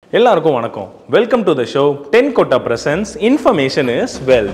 எல்லாருக்கும் வணக்கம் welcome to the show ten கொட்டா presents information is wealth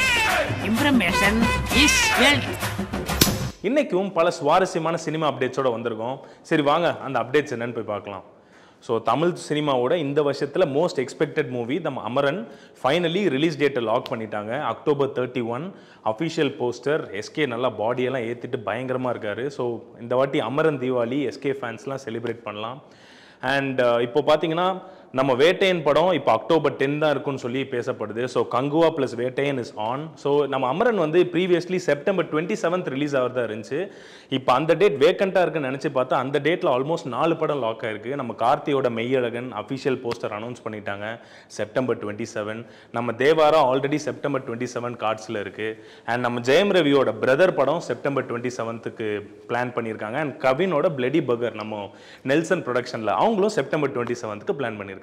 Information is wealth. இன்னைக்கும் பல சுவாரஸ்யமான சினிமா அப்டேட்ஸோட வந்திருக்கோம் சரி வாங்க அந்த அப்டேட்ஸ் என்னன்னு போய் பார்க்கலாம் ஸோ தமிழ் சினிமாவோட இந்த வருஷத்தில் மோஸ்ட் எக்ஸ்பெக்டட் மூவி நம்ம அமரன் ஃபைனலி ரிலீஸ் டேட்டை லாக் பண்ணிட்டாங்க October thirty one official poster SK நல்லா பாடியெல்லாம் ஏற்றிட்டு பயங்கரமாக இருக்காரு ஸோ இந்த வாட்டி அமரன் தீபாவளி எஸ்கே ஃபேன்ஸ்லாம் செலிப்ரேட் பண்ணலாம் அண்ட் இப்போ பார்த்தீங்கன்னா நம்ம வேட்டையன் படம் இப்போ அக்டோபர் டென் தான் இருக்குன்னு சொல்லி பேசப்படுது so Kanguva plus Vettaiyan is on so நம்ம அமரன் வந்து previously September twenty seventh release ஆகிறதா இருந்துச்சு இப்போ அந்த டேட் வேக்கண்ட்டாக இருக்குன்னு நினச்சி பார்த்தா அந்த டேட்டில் ஆல்மோஸ்ட் நாலு படம் லாக் ஆயிருக்கு நம்ம கார்த்தியோட மெய்யழகன் அஃபிஷியல் போஸ்டர் அனௌன்ஸ் பண்ணிட்டாங்க செப்டம்பர் டுவெண்ட்டி செவன் நம்ம Devara already September twenty seven கார்ட்ஸில் இருக்குது அண்ட் நம்ம ஜெயம் ரவியோட பிரதர் படம் செப்டம்பர் டுவெண்ட்டி செவன்த்துக்கு பிளான் பண்ணியிருக்காங்க அண்ட் கவினோட பிளடி பகர் நம்ம நெல்சன் ப்ரொடக்ஷனில் அவங்களும் செப்டம்பர் டுவெண்ட்டி செவன்த்துக்கு பிளான் பண்ணியிருக்காங்க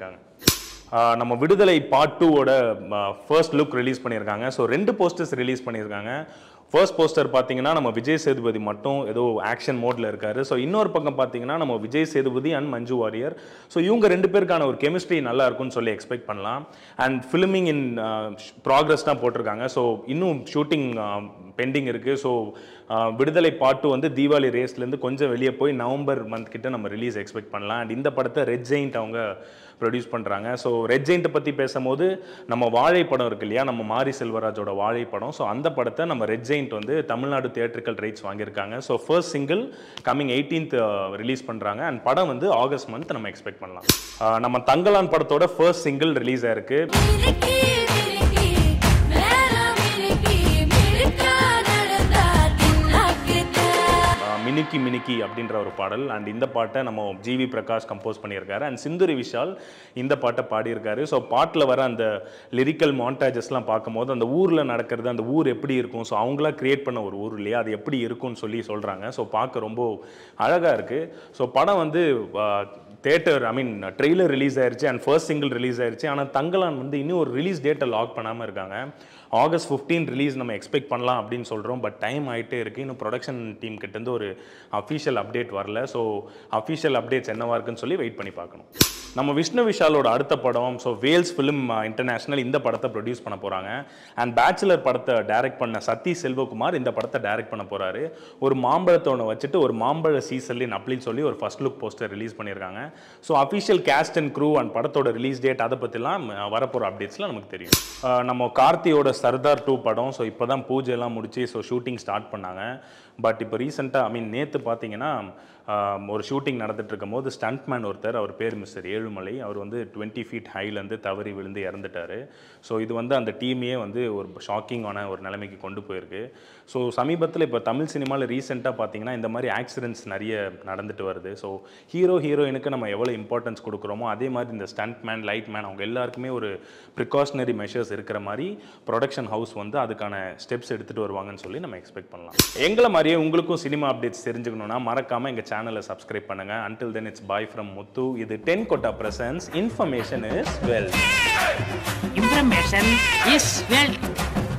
ஆஹ் நம்ம விடுதலை பார்ட் டூவோட ஃபர்ஸ்ட் லுக் ரிலீஸ் பண்ணியிருக்காங்க ஸோ ரெண்டு போஸ்டர்ஸ் ரிலீஸ் பண்ணியிருக்காங்க ஃபர்ஸ்ட் போஸ்டர் பார்த்தீங்கன்னா நம்ம விஜய் சேதுபதி மட்டும் ஏதோ ஆக்ஷன் மோடில் இருக்காரு ஸோ இன்னொரு பக்கம் பார்த்தீங்கன்னா நம்ம விஜய் சேதுபதி அண்ட் மஞ்சு வாரியர் ஸோ இவங்க ரெண்டு பேருக்கான ஒரு கெமிஸ்ட்ரி நல்லா இருக்கும்னு சொல்லி எக்ஸ்பெக்ட் பண்ணலாம் அண்ட் ஃபிலிமிங் இன் ப்ராக்ரஸ் தான் போட்டிருக்காங்க ஸோ இன்னும் ஷூட்டிங் பெண்டிங் இருக்குது ஸோ விடுதலை பாட்டு வந்து தீபாவளி ரேஸ்லேருந்து கொஞ்சம் வெளியே போய் நவம்பர் மந்த் கிட்ட நம்ம ரிலீஸ் எக்ஸ்பெக்ட் பண்ணலாம் அண்ட் இந்த படத்தை ரெட் ஜெயிண்ட் அவங்க ப்ரொடியூஸ் பண்ணுறாங்க ஸோ ரெட் ஜெயிண்ட்டை பற்றி பேசும்போது நம்ம வாழை படம் இருக்கு இல்லையா நம்ம மாரி செல்வராஜோட வாழை படம் ஸோ அந்த படத்தை நம்ம ரெட் ஜெயிண்ட் வந்து தமிழ்நாடு தியேட்ரிக்கல் ரைட்ஸ் வாங்கியிருக்காங்க so first single coming eighteenth release பண்ணுறாங்க அண்ட் படம் வந்து ஆகஸ்ட் மந்த் நம்ம எக்ஸ்பெக்ட் பண்ணலாம் அஹ் நம்ம தங்கலான் படத்தோட ஃபர்ஸ்ட் சிங்கிள் ரிலீஸ் ஆயிருக்கு மினுக்கி மினுக்கி மேல மினுக்கி மினுக்கா நடந்தா தின்னாக்குதா அஹ் மினுக்கி மினுக்கி அப்படின்ற ஒரு பாடல் அண்ட் இந்த பாட்டை நம்ம ஜிவி பிரகாஷ் கம்போஸ் பண்ணியிருக்காரு அண்ட் சிந்துரி விஷால் இந்த பாட்டை பாடியிருக்காரு ஸோ பாட்டில் வர அந்த லிரிக்கல் மாண்டாஜஸ்லாம் பார்க்கும்போது அந்த ஊரில் நடக்கிறது அந்த ஊர் எப்படி இருக்கும் ஸோ அவங்களா கிரியேட் பண்ண ஒரு ஊர் இல்லையா அது எப்படி இருக்கும்னு சொல்லி சொல்கிறாங்க ஸோ பார்க்க ரொம்ப அழகாக இருக்குது ஸோ படம் வந்து theatre I mean trailer release ஆயிருச்சு அண்ட் ஃபர்ஸ்ட் சிங்கிள் ரிலீஸ் ஆயிருச்சு ஆனால் தங்கலான் வந்து இன்னும் ஒரு ரிலீஸ் டேட்டை லாக் பண்ணாமல் இருக்காங்க ஆகஸ்ட் 15 ரிலீஸ் நம்ம எக்ஸ்பெக்ட் பண்ணலாம் அப்படின்னு சொல்கிறோம் பட் டைம் ஆகிட்டே இருக்குது இன்னும் ப்ரொடக்ஷன் டீம் கிட்டேருந்து ஒரு அஃபிஷியல் அப்டேட் வரல ஸோ அஃபிஷியல் அப்டேட்ஸ் என்னவா இருக்குன்னு சொல்லி வெயிட் பண்ணி பார்க்கணும் நம்ம விஷ்ணு விஷாலோட அடுத்த படம் ஸோ வேல்ஸ் ஃபிலிம் இன்டர்நேஷனல் இந்த படத்தை ப்ரொடியூஸ் பண்ண போகிறாங்க அண்ட் பேச்சுலர் படத்தை டைரக்ட் பண்ண சத்தி செல்வகுமார் இந்த படத்தை டைரக்ட் பண்ண போகிறாரு ஒரு மாம்பழத்தை ஒன்று வச்சுட்டு ஒரு மாம்பழ சீசல்லின் அப்படின்னு சொல்லி ஒரு ஃபர்ஸ்ட் லுக் போஸ்டர் ரிலீஸ் பண்ணியிருக்காங்க so official cast and crew and படத்தோட ரிலீஸ் டேட் அதை பற்றிலாம் வரப்போகிற அப்டேட்ஸ்லாம் நமக்கு தெரியும் அஹ் நம்ம கார்த்தியோட சர்தார் டூ படம் ஸோ இப்போ தான் பூஜை எல்லாம் முடிச்சு ஸோ ஷூட்டிங் ஸ்டார்ட் பண்ணாங்க பட் இப்போ ரீசெண்டாக ஐ மீன் நேற்று பார்த்தீங்கன்னா ஆஹ் ஒரு ஷூட்டிங் நடந்துட்டு இருக்கும்போது ஸ்டண்ட்மேன் ஒருத்தர் அவர் பேர் மிஸ்டர் ஏழுமலை அவர் வந்து டுவெண்ட்டி ஃபீட் ஹைலேருந்து தவறி விழுந்து இறந்துட்டாரு ஸோ இது வந்து அந்த டீமையே வந்து ஒரு ஷாக்கிங்கான ஒரு நிலைமைக்கு கொண்டு போயிருக்கு ஸோ சமீபத்தில் இப்போ தமிழ் சினிமாவில் ரீசெண்டாக பார்த்தீங்கன்னா இந்த மாதிரி ஆக்சிடென்ட்ஸ் நிறைய நடந்துட்டு வருது ஸோ ஹீரோ ஹீரோயினுக்கு நம்ம எவ்வளோ இம்பார்ட்டன்ஸ் கொடுக்குறோமோ அதே மாதிரி இந்த ஸ்டண்ட் மேன் லைட் மேன் அவங்க எல்லாருக்குமே ஒரு ப்ரிகாஷனரி மெஷர்ஸ் இருக்கிற மாதிரி ப்ரொடக்ஷன் ஹவுஸ் வந்து அதுக்கான ஸ்டெப்ஸ் எடுத்துகிட்டு வருவாங்கன்னு சொல்லி நம்ம எக்ஸ்பெக்ட் பண்ணலாம் எங்களை மாதிரியே உங்களுக்கும் சினிமா அப்டேட்ஸ் தெரிஞ்சுக்கணும்னா மறக்காமல் எங்கள் சேனலை சப்ஸ்கிரைப் பண்ணுங்கள் until then it's bye from Muthu இது டென் கொட்டா presents information is wealth Information is wealth.